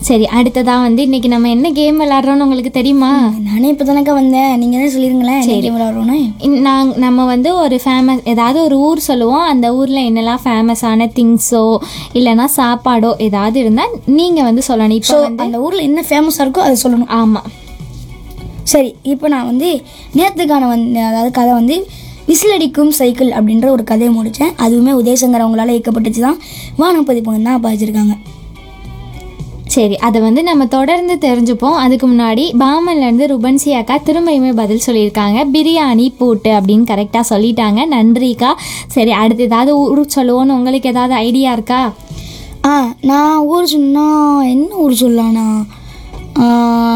சரி அடுத்ததா வந்து இன்னைக்கு நம்ம என்ன கேம் விளையாடுறோம்னு உங்களுக்கு தெரியுமா நானே இப்போ தானக்கா வந்தேன் நீங்கள் தான் சொல்லிருங்களேன் சரி விளாட்றோன்னு இன்- நாங் நம்ம வந்து ஒரு ஃபேமஸ் ஏதாவது ஒரு ஊர் சொல்லுவோம் அந்த ஊரில் என்னெல்லாம் ஃபேமஸான திங்ஸோ இல்லைன்னா சாப்பாடோ ஏதாவது இருந்தால் நீங்கள் வந்து சொல்லணும் இப்போ ஸோ வந்து அந்த ஊரில் என்ன ஃபேமஸாக இருக்கோ அதை சொல்லணும் ஆமாம் சரி இப்போ நான் வந்து நேற்றுக்கான வந்து அதாவது கதை வந்து விசிலடிக்கும் சைக்கிள் அப்படின்ற ஒரு கதையை முடித்தேன் அதுவுமே உதயசங்கர் அவங்களால இயக்கப்பட்டுச்சு தான் வானம் பதிப்பகம் தான் பாதிச்சிருக்காங்க சரி அதை வந்து நம்ம தொடர்ந்து தெரிஞ்சுப்போம் அதுக்கு முன்னாடி பாமன்லேருந்து ருபன்சி அக்கா திரும்பியுமே பதில் சொல்லியிருக்காங்க பிரியாணி பூட்டு அப்படின்னு கரெக்டாக சொல்லிட்டாங்க நன்றிக்கா சரி அடுத்து ஏதாவது ஊர் சொல்லுவோன்னு உங்களுக்கு ஏதாவது ஐடியா இருக்கா ஆ நான் ஊர் சொன்னால் என்ன ஊர் சொல்லலாம்னா ஆ,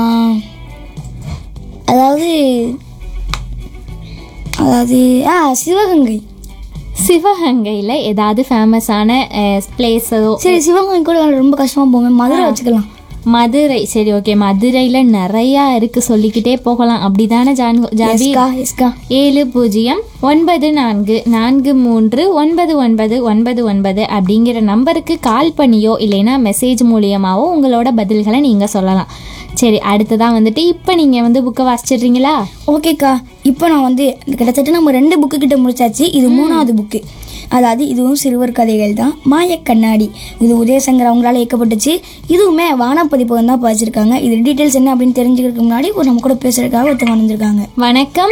அதாவது அதாவது ஆ சிவகங்கை சிவகங்கையில் ஏதாவது ஃபேமஸான பிளேஸோ சரி சிவகங்கை கூட ரொம்ப கஷ்டமாக போங்க மதுரை வச்சுக்கலாம் மதுரை சரி ஓகே மதுரையில் நிறையா இருக்குது சொல்லிக்கிட்டே போகலாம் அப்படிதானே ஜான் ஜாபி எஸ்கா எஸ்கா ஏழு பூஜ்ஜியம் ஒன்பது நான்கு நான்கு மூன்று ஒன்பது ஒன்பது ஒன்பது ஒன்பது அப்படிங்கிற நம்பருக்கு கால் பண்ணியோ இல்லைன்னா மெசேஜ் மூலியமாவோ உங்களோட பதில்களை நீங்கள் சொல்லலாம் சரி அடுத்ததான் வந்துட்டு இப்போ நீங்கள் வந்து புக்கை வாசிச்சிடுறீங்களா ஓகேக்கா இப்போ நான் வந்து கிட்டத்தட்ட நம்ம ரெண்டு புக்கு கிட்ட முடிச்சாச்சு இது மூணாவது புக்கு அதாவது இதுவும் சிறுவர் கதைகள் தான் மாயக் கண்ணாடி இது உதயசங்கர் அவங்களால இயக்கப்பட்டுச்சு இதுவுமே வானப்பதிப்பகம் தான் படிச்சிருக்காங்க இது டீட்டெயில்ஸ் என்ன அப்படின்னு தெரிஞ்சுக்கிறதுக்கு முன்னாடி ஒரு நம்ம கூட பேசுறதுக்காக ஒருத்தவங்க வந்திருக்காங்க வணக்கம்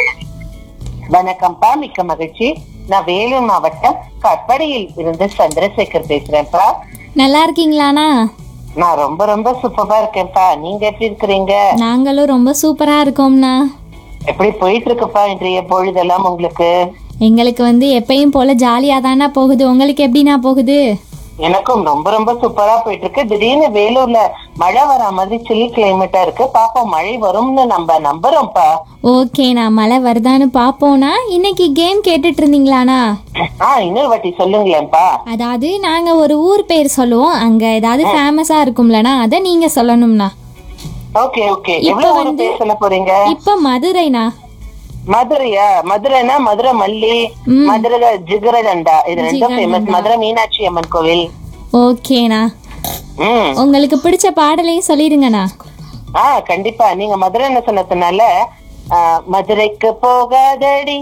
வணக்கம்ப்பா மிக்க மகிழ்ச்சி நான் வேலூர் மாவட்டம் கட்படியில் இருந்து சந்திரசேகர் பேசுறேன்ப்பா நல்லா இருக்கீங்களாண்ணா நான் ரொம்ப ரொம்ப சூப்பரா இருக்கேன்ப்பா நீங்க எப்படி இருக்கிறீங்க நாங்களும் ரொம்ப சூப்பராக இருக்கோம்ண்ணா எப்படி போயிட்டு இருக்குப்பா இன்றைய பொழுதெல்லாம் உங்களுக்கு எங்களுக்கு வந்து எப்பயும் போல ஜாலியாக தானே போகுது உங்களுக்கு எப்படிண்ணா போகுது எனக்கும் ரொம்ப ரொம்ப சூப்பரா போயிட்டு இருக்கு திடீர்னு வேலூர்ல மழை வர மாதிரி சில் கிளைமேட்டா இருக்கு பாப்போம் மழை வரும்னு நம்ம நம்புறோம்ப்பா ஓகேண்ணா மழை வருதான்னு பார்ப்போண்ணா இன்னைக்கு கேம் கேட்டுட்டு இருந்தீங்களாண்ணா ஆ இன்னொரு வாட்டி சொல்லுங்களேன்ப்பா அதாவது நாங்கள் ஒரு ஊர் பேர் சொல்லுவோம் அங்கே ஏதாவது ஃபேமஸாக இருக்கும்லண்ணா அதை நீங்கள் சொல்லணும்ண்ணா ஓகே ஓகே எவ்வளவு ஒரு பேர் சொல்ல போறீங்க இப்போ மதுரைண்ணா மதுரையா மதுரைனா மதுரை மல்லி மதுரை ஜிகரதண்டா இது ரெண்டும் ஃபேமஸ் மதுரை மீனாட்சி அம்மன் கோவில் ஓகேண்ணா ம் உங்களுக்கு பிடிச்ச பாடலையும் சொல்லிடுங்கண்ணா ஆ கண்டிப்பா நீங்க மதுரைன்னு சொன்னதுனால ஆ, மதுரைக்கு போகாதடி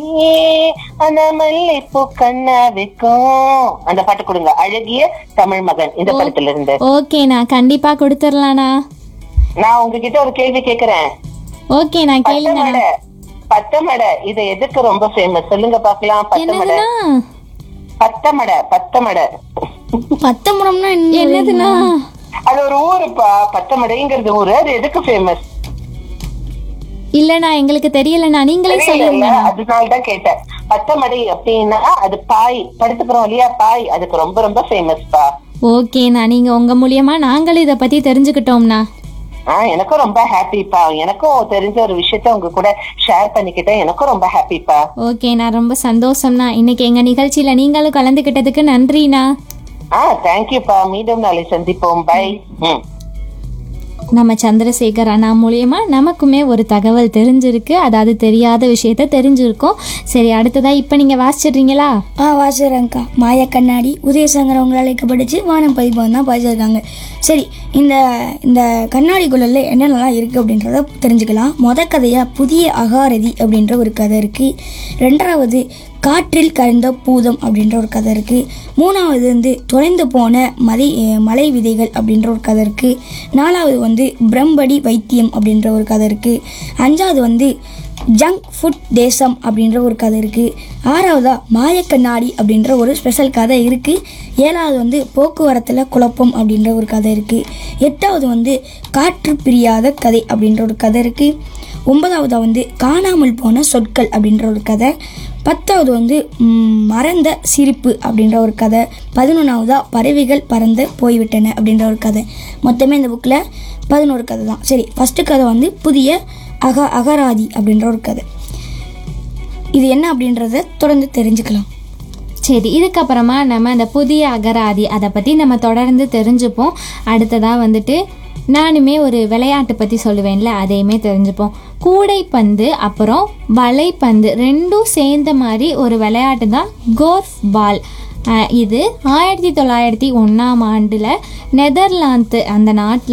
அந்த மல்லிப்பூ கண்ணா வைக்கும் அந்த பாட்டு கொடுங்க அழகிய தமிழ் மகன் இந்த படத்துல இருந்து ஓகேண்ணா கண்டிப்பாக கொடுத்துடலாண்ணா நான் உங்ககிட்ட ஒரு கேள்வி கேக்குறேன் ஓகேண்ணா கேளுங்கண்ணா பத்தமடை பத்தமடை இது எதுக்கு ரொம்ப ஃபேமஸ் சொல்லுங்க பாக்கலாம் பத்தமடை என்னதுண்ணா பத்தமடை பத்தமடை பத்தமுடம்னா என்ன என்னதுண்ணா அது ஒரு ஊருப்பா பத்தமடைங்கிறது ஊரு அது எதுக்கு ஃபேமஸ் இல்லைண்ணா எங்களுக்கு தெரியலண்ணா நீங்களே சொல்லுங்க அதனாலதான் கேட்டேன் பத்தமடை அப்படின்னா அது பாய் படுத்துக்கிறோம் இல்லையா பாய் அதுக்கு ரொம்ப ரொம்ப ஃபேமஸ்ப்பா ஓகேண்ணா நீங்கள் உங்கள் மூலியமா நாங்களும் இதை பற்றி தெரிஞ்சுக்கிட்டோம்ண்ணா ஆஹ் எனக்கும் ரொம்ப ஹாப்பிப்பா எனக்கும் தெரிஞ்ச ஒரு விஷயத்த உங்க கூட ஷேர் பண்ணிக்கிட்டேன் எனக்கும் ரொம்ப ஹாப்பிப்பா ஓகேண்ணா ரொம்ப சந்தோஷம்ண்ணா இன்னைக்கு எங்கள் நிகழ்ச்சியில் நீங்களும் கலந்துக்கிட்டதுக்கு நன்றிண்ணா ஆஹ் தேங்க்யூப்பா மீண்டும் நாளை சந்திப்போம் பை ம் நம்ம சந்திரசேகர் அண்ணா மூலியமா நமக்குமே ஒரு தகவல் தெரிஞ்சிருக்கு அதாவது தெரியாத விஷயத்த தெரிஞ்சிருக்கோம் சரி அடுத்ததா இப்போ நீங்கள் வாசிச்சிடுறீங்களா ஆ வாசுறேங்க்கா மாய கண்ணாடி உதயசங்கர் அவங்களால இயக்கப்பட்டுச்சு வானம் பதிப்பகம் தான் பாதிச்சிருக்காங்க சரி இந்த இந்த கண்ணாடி குழல்ல என்னென்னலாம் இருக்குது அப்படின்றத தெரிஞ்சுக்கலாம் மொத கதையாக புதிய அகாரதி அப்படின்ற ஒரு கதை இருக்குது ரெண்டாவது காற்றில் கரைந்த பூதம் அப்படின்ற ஒரு கதை இருக்குது மூணாவது வந்து தொலைந்து போன மலை அஹ் மலை விதைகள் அப்படின்ற ஒரு கதை இருக்குது நாலாவது வந்து பிரம்படி வைத்தியம் அப்படின்ற ஒரு கதை இருக்குது அஞ்சாவது வந்து ஜங்க் ஃபுட் தேசம் அப்படின்ற ஒரு கதை இருக்குது ஆறாவதா மாயக்கண்ணாடி அப்படின்ற ஒரு ஸ்பெஷல் கதை இருக்குது ஏழாவது வந்து போக்குவரத்தில் குழப்பம் அப்படின்ற ஒரு கதை இருக்குது எட்டாவது வந்து காற்று பிரியாத கதை அப்படின்ற ஒரு கதை இருக்குது ஒன்பதாவதா வந்து காணாமல் போன சொற்கள் அப்படின்ற ஒரு கதை பத்தாவது வந்து ம், மறந்த சிரிப்பு அப்படின்ற ஒரு கதை பதினொன்றாவதா பறவைகள் பறந்து போய்விட்டன அப்படின்ற ஒரு கதை மொத்தமே இந்த புக்கில் பதினோரு கதை தான் சரி ஃபஸ்ட்டு கதை வந்து புதிய அக அகராதி அப்படின்ற ஒரு கதை இது என்ன அப்படின்றத தொடர்ந்து தெரிஞ்சுக்கலாம் சரி இதுக்கப்புறமா நம்ம அந்த புதிய அகராதி அதை பற்றி நம்ம தொடர்ந்து தெரிஞ்சுப்போம் அடுத்ததாக வந்துட்டு நானுமே ஒரு விளையாட்டு பற்றி சொல்லுவேன்ல அதையுமே தெரிஞ்சுப்போம் கூடைப்பந்து அப்புறம் வலைப்பந்து ரெண்டும் சேர்ந்த மாதிரி ஒரு விளையாட்டு தான் கோர்ஃப் பால் அஹ் இது ஆயிரத்தி தொள்ளாயிரத்தி ஒன்றாம் ஆண்டில் நெதர்லாந்து அந்த நாட்டில்